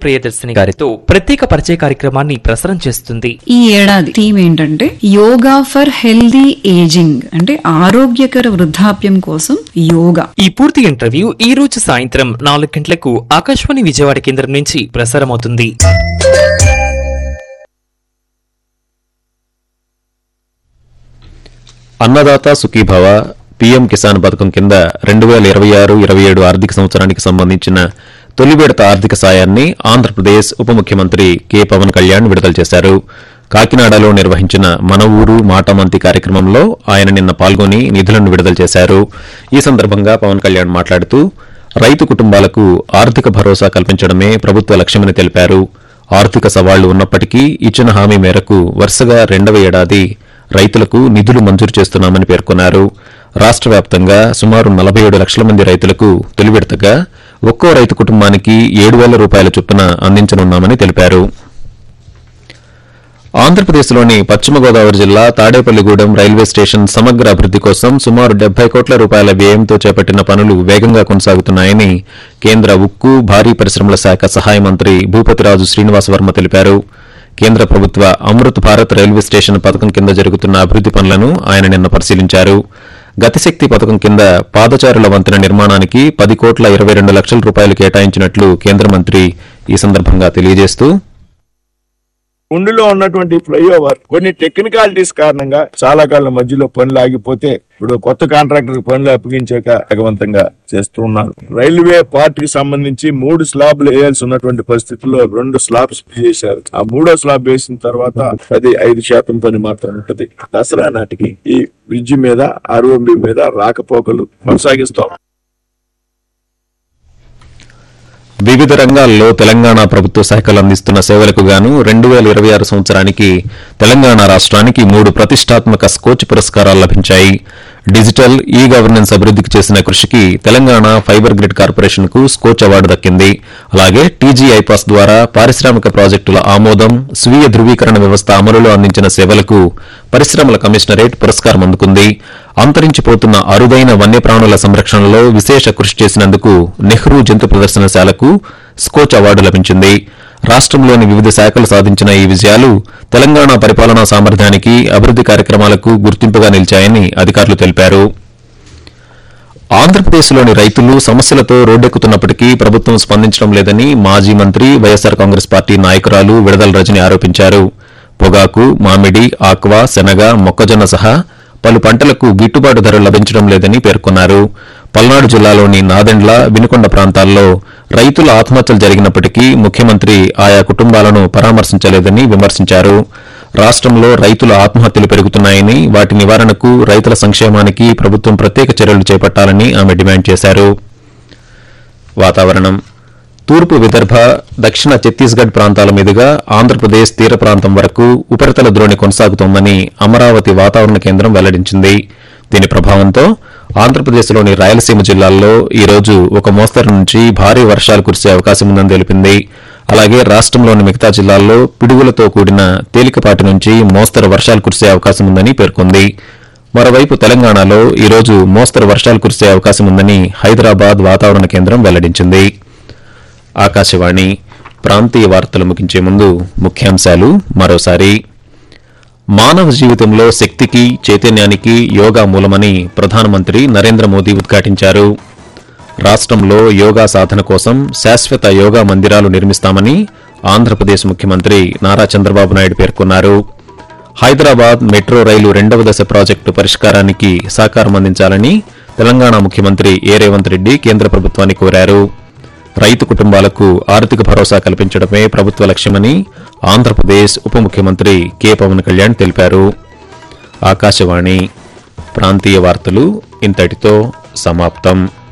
ప్రియదర్శిని గారితో ప్రత్యేక పరిచయ కార్యక్రమాన్ని ప్రసారం చేస్తుంది ఈ ఏడాది థీమ్ ఏంటంటే యోగా ఫర్ హెల్దీ ఏజింగ్ అంటే ఆరోగ్యకర వృద్ధాప్యం కోసం యోగా ఈ పూర్తి ఇంటర్వ్యూ ఈ రోజు సాయంత్రం నాలుగు గంటలకు ఆకాశవాణి విజయవాడ కేంద్రం నుంచి ప్రసారమవుతుంది అన్నదాత సుఖీభవ పీఎం కిసాన్ పథకం కింద రెండు వేల ఇరవై ఆరు ఇరవై ఏడు ఆర్థిక సంవత్సరానికి సంబంధించిన తొలి విడత ఆర్థిక సాయాన్ని ఆంధ్రప్రదేశ్ ఉప ముఖ్యమంత్రి కె పవన్ కళ్యాణ్ విడుదల చేశారు కాకినాడలో నిర్వహించిన మన ఊరు మాటమంతి కార్యక్రమంలో ఆయన నిన్న పాల్గొని నిధులను విడుదల చేశారు ఈ సందర్భంగా పవన్ కళ్యాణ్ మాట్లాడుతూ రైతు కుటుంబాలకు ఆర్థిక భరోసా కల్పించడమే ప్రభుత్వ లక్ష్యమని తెలిపారు ఆర్థిక సవాళ్లు ఉన్నప్పటికీ ఇచ్చిన హామీ మేరకు వరుసగా రెండవ ఏడాది రైతులకు నిధులు మంజూరు చేస్తున్నామని పేర్కొన్నారు రాష్ట్ర వ్యాప్తంగా సుమారు నలభై ఏడు లక్షల మంది రైతులకు తొలి విడతగా ఒక్కో రైతు కుటుంబానికి ఏడు వేల రూపాయల చొప్పున అందించనున్నామని తెలిపారు ఆంధ్రప్రదేశ్లోని పశ్చిమ గోదావరి జిల్లా తాడేపల్లిగూడెం రైల్వే స్టేషన్ సమగ్ర అభివృద్ది కోసం సుమారు డెబ్బై కోట్ల రూపాయల వ్యయంతో చేపట్టిన పనులు వేగంగా కొనసాగుతున్నాయని కేంద్ర ఉక్కు భారీ పరిశ్రమల శాఖ సహాయ మంత్రి భూపతిరాజు శ్రీనివాసవర్మ తెలిపారు కేంద్ర ప్రభుత్వ అమృత్ భారత్ రైల్వే స్టేషన్ పథకం కింద జరుగుతున్న అభివృద్ది పనులను ఆయన నిన్న పరిశీలించారు గతిశక్తి పథకం కింద పాదచారుల వంతెన నిర్మాణానికి పది కోట్ల ఇరవై రెండు లక్షల రూపాయలు కేటాయించినట్లు కేంద్ర మంత్రి ఈ సందర్భంగా తెలియజేస్తూ ఉండులో ఉన్నటువంటి ఫ్లైఓవర్ కొన్ని టెక్నికాలిటీస్ కారణంగా చాలా కాలం మధ్యలో పనులు ఆగిపోతే ఇప్పుడు కొత్త కాంట్రాక్టర్ పనులు అప్పగించాక వేగవంతంగా చేస్తూ ఉన్నారు రైల్వే పార్ట్ కి సంబంధించి మూడు స్లాబ్లు వేయాల్సి ఉన్నటువంటి పరిస్థితుల్లో రెండు స్లాబ్స్ చేశారు ఆ మూడో స్లాబ్ వేసిన తర్వాత అది ఐదు శాతం పని మాత్రం ఉంటది దసరా నాటికి ఈ బ్రిడ్జి మీద ఆర్ఓబి మీద రాకపోకలు కొనసాగిస్తాం వివిధ రంగాల్లో తెలంగాణ ప్రభుత్వ శాఖలు అందిస్తున్న సేవలకు గాను రెండు వేల ఇరవై ఆరు సంవత్సరానికి తెలంగాణ రాష్ట్రానికి మూడు ప్రతిష్టాత్మక స్కోచ్ పురస్కారాలు లభించాయి డిజిటల్ ఈ గవర్నెన్స్ అభివృద్దికి చేసిన కృషికి తెలంగాణ ఫైబర్ గ్రిడ్ కార్పొరేషన్ కు స్కోచ్ అవార్డు దక్కింది అలాగే టీజీ ఐపాస్ ద్వారా పారిశ్రామిక ప్రాజెక్టుల ఆమోదం స్వీయ ధృవీకరణ వ్యవస్థ అమలులో అందించిన సేవలకు పరిశ్రమల కమిషనరేట్ పురస్కారం అందుకుంది అంతరించిపోతున్న అరుదైన వన్యప్రాణుల సంరక్షణలో విశేష కృషి చేసినందుకు నెహ్రూ జంతు ప్రదర్శనశాలకు స్కోచ్ అవార్డు లభించింది రాష్ట్రంలోని వివిధ శాఖలు సాధించిన ఈ విజయాలు తెలంగాణ పరిపాలనా సామర్థ్యానికి అభివృద్ది కార్యక్రమాలకు గుర్తింపుగా నిలిచాయని అధికారులు తెలిపారు ఆంధ్రప్రదేశ్లోని రైతులు సమస్యలతో రోడ్డెక్కుతున్నప్పటికీ ప్రభుత్వం స్పందించడం లేదని మాజీ మంత్రి వైఎస్సార్ కాంగ్రెస్ పార్టీ నాయకురాలు విడదల రజని ఆరోపించారు పొగాకు మామిడి ఆక్వా శనగ మొక్కజొన్న సహా పలు పంటలకు గిట్టుబాటు ధర లభించడం లేదని పేర్కొన్నారు పల్నాడు జిల్లాలోని నాదెండ్ల వినుకొండ ప్రాంతాల్లో రైతుల ఆత్మహత్యలు జరిగినప్పటికీ ముఖ్యమంత్రి ఆయా కుటుంబాలను పరామర్శించలేదని విమర్శించారు రాష్ట్రంలో రైతుల ఆత్మహత్యలు పెరుగుతున్నాయని వాటి నివారణకు రైతుల సంక్షేమానికి ప్రభుత్వం ప్రత్యేక చర్యలు చేపట్టాలని ఆమె డిమాండ్ చేశారు వాతావరణం తూర్పు విదర్భ దక్షిణ ఛత్తీస్గఢ్ ప్రాంతాల మీదుగా ఆంధ్రప్రదేశ్ తీర ప్రాంతం వరకు ఉపరితల ద్రోణి కొనసాగుతోందని అమరావతి వాతావరణ కేంద్రం వెల్లడించింది దీని ప్రభావంతో ఆంధ్రప్రదేశ్లోని రాయలసీమ జిల్లాల్లో ఈ రోజు ఒక మోస్తరు నుంచి భారీ వర్షాలు కురిసే అవకాశం ఉందని తెలిపింది అలాగే రాష్ట్రంలోని మిగతా జిల్లాల్లో పిడుగులతో కూడిన తేలికపాటి నుంచి మోస్తరు వర్షాలు కురిసే అవకాశం ఉందని పేర్కొంది మరోవైపు తెలంగాణలో ఈ రోజు మోస్తరు వర్షాలు కురిసే అవకాశం ఉందని హైదరాబాద్ వాతావరణ కేంద్రం వెల్లడించింది ఆకాశవాణి ప్రాంతీయ వార్తలు ముగించే ముందు ముఖ్యాంశాలు మరోసారి మానవ జీవితంలో శక్తికి చైతన్యానికి యోగా మూలమని ప్రధానమంత్రి నరేంద్ర మోదీ ఉద్ఘాటించారు రాష్ట్రంలో యోగా సాధన కోసం శాశ్వత యోగా మందిరాలు నిర్మిస్తామని ఆంధ్రప్రదేశ్ ముఖ్యమంత్రి నారా చంద్రబాబు నాయుడు పేర్కొన్నారు హైదరాబాద్ మెట్రో రైలు రెండవ దశ ప్రాజెక్టు పరిష్కారానికి సహకారం అందించాలని తెలంగాణ ముఖ్యమంత్రి ఏ రేవంత్ రెడ్డి కేంద్ర ప్రభుత్వాన్ని కోరారు రైతు కుటుంబాలకు ఆర్థిక భరోసా కల్పించడమే ప్రభుత్వ లక్ష్యమని ఆంధ్రప్రదేశ్ ఉప ముఖ్యమంత్రి కె పవన్ కళ్యాణ్ తెలిపారు ఆకాశవాణి ప్రాంతీయ వార్తలు ఇంతటితో సమాప్తం